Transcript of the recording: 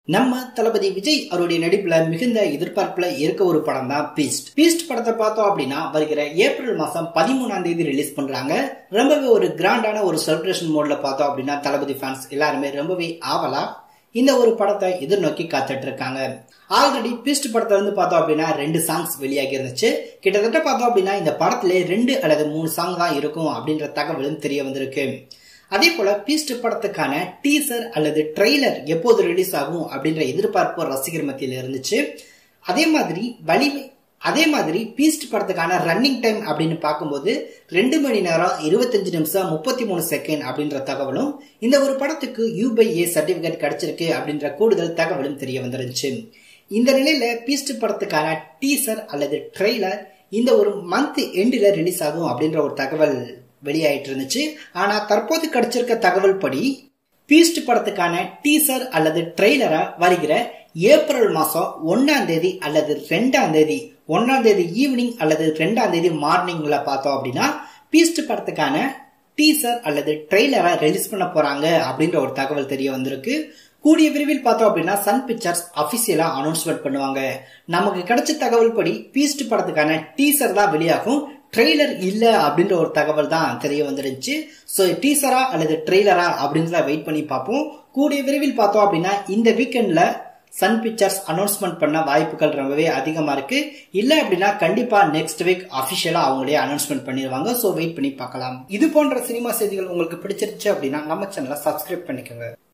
நம்ம தளபதி விஜய் அவருடைய நடிப்புல மிகுந்த எதிர்பார்ப்புல இருக்க ஒரு படம் தான் பீஸ்ட் பீஸ்ட் படத்தை பார்த்தோம் அப்படின்னா வருகிற ஏப்ரல் மாசம் பதிமூணாம் தேதி ரிலீஸ் பண்றாங்க ரொம்பவே ஒரு கிராண்டான ஒரு செலிப்ரேஷன் மோட்ல பார்த்தோம் அப்படின்னா தளபதி ஃபேன்ஸ் எல்லாருமே ரொம்பவே ஆவலா இந்த ஒரு படத்தை எதிர்நோக்கி காத்துட்டு இருக்காங்க ஆல்ரெடி பீஸ்ட் படத்துல இருந்து பார்த்தோம் அப்படின்னா ரெண்டு சாங்ஸ் வெளியாகி இருந்துச்சு கிட்டத்தட்ட பார்த்தோம் அப்படின்னா இந்த படத்திலே ரெண்டு அல்லது மூணு சாங் தான் இருக்கும் அப்படின்ற தகவலும் தெரிய வந்திருக்கு அதே போல பீஸ்ட் படத்துக்கான டீசர் அல்லது ட்ரெய்லர் எப்போது ரிலீஸ் ஆகும் அப்படின்ற எதிர்பார்ப்பு ரசிகர் மத்தியில் இருந்துச்சு அதே மாதிரி வலிமை அதே மாதிரி பீஸ்ட் படத்துக்கான ரன்னிங் டைம் அப்படின்னு பார்க்கும்போது ரெண்டு மணி நேரம் இருபத்தஞ்சு நிமிஷம் முப்பத்தி மூணு செகண்ட் அப்படின்ற தகவலும் இந்த ஒரு படத்துக்கு யூபிஐ சர்டிபிகேட் கிடைச்சிருக்கு அப்படின்ற கூடுதல் தகவலும் தெரிய வந்துருந்துச்சு இந்த நிலையில பீஸ்ட் படத்துக்கான டீசர் அல்லது ட்ரெய்லர் இந்த ஒரு மந்த் எண்டில் ரிலீஸ் ஆகும் அப்படின்ற ஒரு தகவல் வெளியாயிட்டு இருந்துச்சு ஆனா தற்போது கிடைச்சிருக்க தகவல் படி பீஸ்ட் படத்துக்கான டீசர் அல்லது ட்ரெய்லரை வருகிற ஏப்ரல் மாசம் ஒன்னாம் தேதி அல்லது ரெண்டாம் தேதி ஒன்னாம் தேதி ஈவினிங் அல்லது ரெண்டாம் தேதி மார்னிங்ல பார்த்தோம் அப்படின்னா பீஸ்ட் படத்துக்கான டீசர் அல்லது ட்ரெய்லரை ரிலீஸ் பண்ண போறாங்க அப்படின்ற ஒரு தகவல் தெரிய வந்திருக்கு கூடிய விரைவில் பார்த்தோம் அப்படின்னா சன் பிக்சர்ஸ் அபிஷியலா அனௌன்ஸ்மெண்ட் பண்ணுவாங்க நமக்கு கிடைச்ச தகவல் படி பீஸ்ட் படத்துக்கான டீசர் தான் வெளியாகும் ட்ரெய்லர் இல்ல அப்படின்ற ஒரு தகவல் தான் தெரிய வந்துருந்துச்சு ஸோ டீசரா அல்லது ட்ரெய்லரா அப்படின்றத வெயிட் பண்ணி பார்ப்போம் கூடிய விரைவில் பார்த்தோம் அப்படின்னா இந்த வீக்கெண்ட்ல சன் பிக்சர்ஸ் அனௌன்ஸ்மெண்ட் பண்ண வாய்ப்புகள் ரொம்பவே அதிகமா இருக்கு இல்ல அப்படின்னா கண்டிப்பா நெக்ஸ்ட் வீக் அபிஷியலா அவங்களே அனௌன்ஸ்மெண்ட் பண்ணிடுவாங்க ஸோ வெயிட் பண்ணி பார்க்கலாம் இது போன்ற சினிமா செய்திகள் உங்களுக்கு பிடிச்சிருச்சு அப்படின்னா நம்ம சேனலை சப்ஸ்கிரைப் பண்ணிக்கோங்க